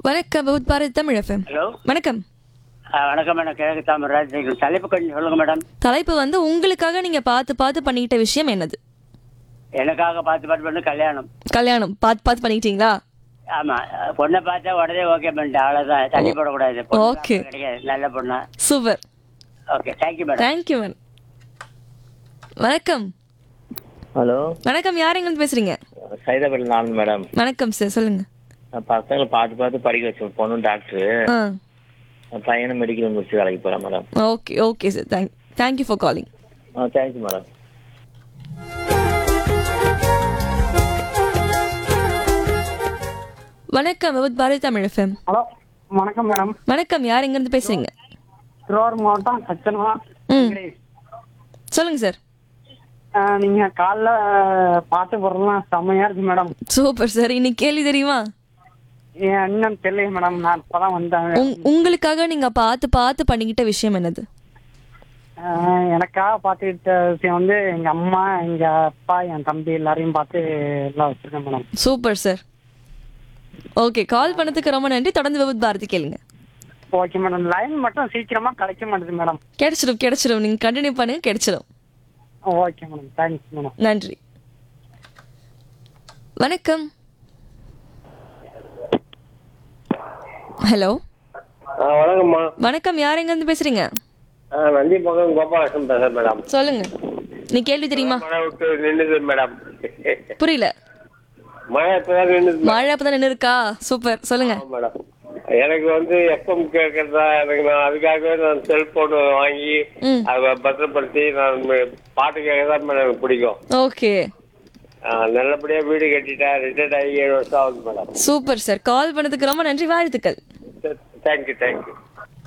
வணக்கம் பகுத் Bharati Tamil FM hello வணக்கம் ஆ, வணக்கம் மேடம் கிழக்கு தாமராஜ் தலைப்பு கொஞ்சம் சொல்லுங்க மேடம் தலைப்பு வந்து உங்களுக்காக நீங்க பார்த்து பார்த்து பண்ணிக்கிட்ட விஷயம் என்னது எனக்காக பார்த்து பார்த்து பண்ணி கல்யாணம் கல்யாணம் பார்த்து பார்த்து பண்ணிக்கிட்டீங்களா ஆமா பொண்ணை பார்த்தா உடனே ஓகே பண்ணிட்டேன் அவ்வளவுதான் தண்ணி போடக்கூடாது பொண்ணு Okay. பார்க்க கிடைக்காது நல்ல பொண்ணா super okay thank you madam thank you ma'am வணக்கம் ஹலோ வணக்கம் யார் எங்க பேசுறீங்க சைதாபேட்டில் நான் மேடம் வணக்கம் சார் சொல்லுங்க நான் பசங்களை பார்த்து பார்த்து படிக்க வச்சேன் பொண்ணு டாக்டரு ஆ பையனும் மெடிக்கல் முடிச்சு வேலைக்கு போகிறேன் madam okay okay sir thank thank you for calling ah thank you madam வணக்கம் பகுத் பாரதி தமிழ் எஃப்எம் ஹலோ வணக்கம் மேடம் வணக்கம் யார் எங்க இருந்து பேசுறீங்க திருவாரூர் மாவட்டம் சச்சனமா ம் சொல்லுங்க சார் ஆஹ் நீங்க காலைல பாட்டு போடுறதுலாம் செம்மையா இருக்கு மேடம் சூப்பர் சார் இன்னைக்கு கேள்வி தெரியுமா என் அண்ணன் தெரியல மேடம் நான் இப்பதான் வந்தேன் உங்- உங்களுக்காக நீங்க பார்த்து பார்த்து பண்ணிக்கிட்ட விஷயம் என்னது ஆஹ் எனக்காக பார்த்துக்கிட்ட விஷயம் வந்து எங்க அம்மா எங்க அப்பா என் தம்பி எல்லாரையும் பார்த்து எல்லாம் வச்சிருக்கேன் madam super sir okay call பண்ணதுக்கு ரொம்ப நன்றி தொடர்ந்து விபத் பாரதி கேளுங்க ஓகே மேடம் லைன் மட்டும் சீக்கிரமா கிடைக்க மாட்டேது மேடம் கிடைச்சிடும் கிடைச்சிடும் நீங்க கண்டினியூ பண்ணுங்க கிடைச்சிடும் ஓகே மேடம் தேங்க்ஸ் மேடம் நன்றி வணக்கம் ஹலோ வணக்கம்மா வணக்கம் யார் எங்க இருந்து பேசுறீங்க நந்தி பக்கம் கோபாலகிருஷ்ணன் பேசுறேன் மேடம் சொல்லுங்க நீ கேள்வி தெரியுமா மழை விட்டு நின்னுது மேடம் புரியல மழை இப்பதான் நின்னுது மழை அப்பதான் நின்று இருக்கா சூப்பர் சொல்லுங்க மேடம் எனக்கு வந்து எஃப்எம் கேட்கறதா எனக்கு நான் அதுக்காகவே நான் செல்போன் வாங்கி ம். அதை பத்திரப்படுத்தி நான் ம- பாட்டு கேட்க தான் மேடம் எனக்கு பிடிக்கும் ஓகே ஆ, நல்லபடியா வீடு கட்டிட்டேன் ரிட்டையர்ட் ஆகி ஏழு வருஷம் ஆகுது மேடம் சூப்பர் சார் கால் பண்ணதுக்கு ரொம்ப நன்றி வாழ்த்துக்கள் தேங்க்யூ தேங்க்யூ